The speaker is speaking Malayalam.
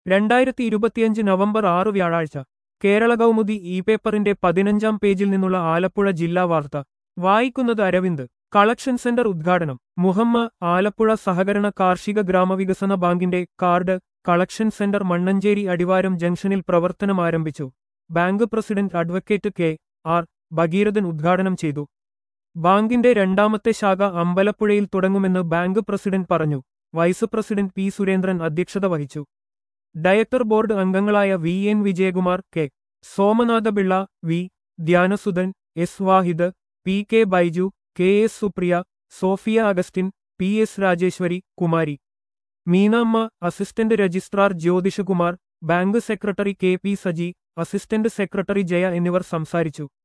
രണ്ടായിരത്തി ഇരുപത്തിയഞ്ച് നവംബർ ആറ് വ്യാഴാഴ്ച കേരള കൗമുദി ഇ പേപ്പറിന്റെ പതിനഞ്ചാം പേജിൽ നിന്നുള്ള ആലപ്പുഴ ജില്ലാ വാർത്ത വായിക്കുന്നത് അരവിന്ദ് കളക്ഷൻ സെന്റർ ഉദ്ഘാടനം മുഹമ്മ ആലപ്പുഴ സഹകരണ കാർഷിക ഗ്രാമവികസന ബാങ്കിന്റെ card collection centre Mannancheri Adivaram ജംഗ്ഷനിൽ പ്രവർത്തനം ആരംഭിച്ചു bank president advocate K R Bhagirathan ഉദ്ഘാടനം ചെയ്തു ബാങ്കിന്റെ രണ്ടാമത്തെ ശാഖ അമ്പലപ്പുഴയിൽ തുടങ്ങുമെന്ന് ബാങ്ക് പ്രസിഡന്റ് പറഞ്ഞു വൈസ് പ്രസിഡന്റ് പി സുരേന്ദ്രൻ അധ്യക്ഷത വഹിച്ചു ഡയറക്ടർ ബോർഡ് അംഗങ്ങളായ V N Vijayakumar K Somanathapillai V Dhyanasudhan S Wahid P K Baiju K S Supriya Sophia Augustine P S Rajeshwari Kumari Meenamma assistant registrar Jyothishkumar bank secretary K P Saji assistant secretary Jaya എന്നിവർ സംസാരിച്ചു